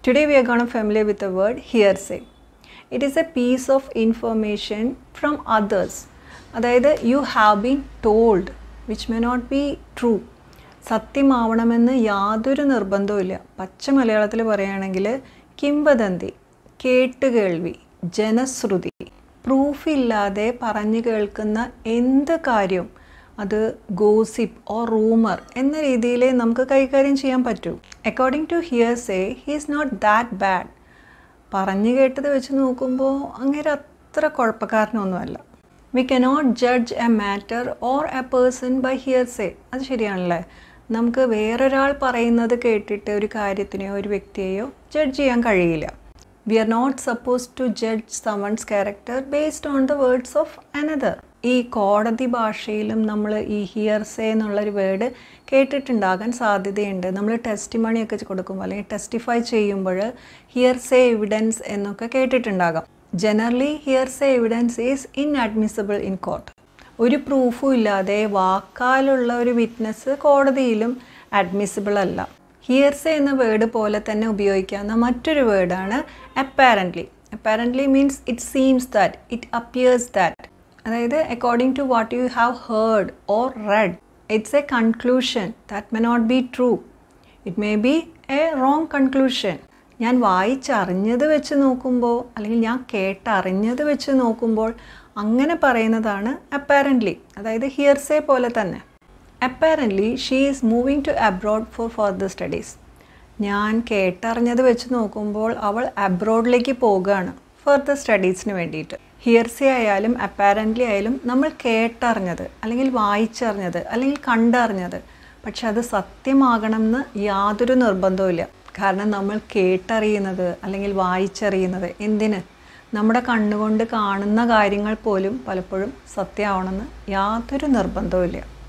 Today we are going to familiar with the word hearsay. It is a piece of information from others. അതായത് you have been told which may not be true സത്യമാവണമെന്ന് യാതൊരു നിർബന്ധവുമില്ല പച്ച മലയാളത്തിൽ പറയുകയാണെങ്കിൽ കിംവദന്തി കേട്ടുകേൾവി ജനശ്രുതി പ്രൂഫില്ലാതെ പറഞ്ഞു കേൾക്കുന്ന എന്ത് കാര്യവും അത് ഗോസിപ്പ് ഓർ റൂമർ എന്ന രീതിയിലേ നമുക്ക് കൈകാര്യം ചെയ്യാൻ പറ്റൂ according to hearsay he is not that bad പറഞ്ഞു കേട്ടത് വെച്ച് നോക്കുമ്പോൾ അങ്ങനെ അത്ര കുഴപ്പക്കാരനൊന്നുമല്ല we cannot judge a matter or a person by hearsay അത് ശരിയാണല്ലേ നമുക്ക് വേറൊരാൾ പറയുന്നത് കേട്ടിട്ട് ഒരു കാര്യത്തിനെയോ ഒരു വ്യക്തിയെയോ ജഡ്ജ് ചെയ്യാൻ കഴിയില്ല we are not suppose to judge someone's character based on the words of another ഈ കോടതി ഭാഷയിലും നമ്മൾ ഈ ഹിയർസേ എന്നുള്ളൊരു വേർഡ് കേട്ടിട്ടുണ്ടാകാൻ സാധ്യതയുണ്ട് നമ്മൾ ടെസ്റ്റ് മണിയൊക്കെ കൊടുക്കുമ്പോൾ അല്ലെങ്കിൽ ടെസ്റ്റിഫൈ ചെയ്യുമ്പോൾ ഹിയർസേ എവിഡൻസ് എന്നൊക്കെ കേട്ടിട്ടുണ്ടാകാം generally hearsay evidence is inadmissible in court ഒരു പ്രൂഫും ഇല്ലാതെ വാക്കാലുള്ള ഒരു വിറ്റ്നസ് കോടതിയിലും അഡ്മിസിബിൾ അല്ല ഹിയർസേ എന്ന വേർഡ് പോലെ തന്നെ ഉപയോഗിക്കാവുന്ന മറ്റൊരു വേർഡാണ് apparently apparently means it seems that it appears that അതായത് according to what you have heard or read it's a conclusion that may not be true it may be a wrong conclusion ഞാൻ വായിച്ചറിഞ്ഞത് വെച്ച് നോക്കുമ്പോൾ അല്ലെങ്കിൽ ഞാൻ കേട്ടറിഞ്ഞത് വെച്ച് നോക്കുമ്പോൾ അങ്ങനെ പറയുന്നതാണ് അപ്പാരൻ്റ്ലി അതായത് ഹിയർസേ പോലെ തന്നെ apparently she is moving to abroad for further studies ഞാൻ കേട്ടറിഞ്ഞത് വെച്ച് നോക്കുമ്പോൾ അവൾ അബ്രോഡിലേക്ക് പോകുകയാണ് ഫർദർ സ്റ്റഡീസിന് വേണ്ടിയിട്ട് ഹിയർസി ആയാലും അപ്പാരൻ്റ്ലി ആയാലും നമ്മൾ കേട്ടറിഞ്ഞത് അല്ലെങ്കിൽ വായിച്ചറിഞ്ഞത് അല്ലെങ്കിൽ കണ്ടറിഞ്ഞത് പക്ഷെ അത് സത്യമാകണം എന്ന് യാതൊരു നിർബന്ധവുമില്ല കാരണം നമ്മൾ കേട്ടറിയുന്നത് അല്ലെങ്കിൽ വായിച്ചറിയുന്നത് എന്തിന് നമ്മുടെ കണ്ണുകൊണ്ട് കാണുന്ന കാര്യങ്ങൾ പോലും പലപ്പോഴും സത്യമാവണമെന്ന് യാതൊരു നിർബന്ധവുമില്ല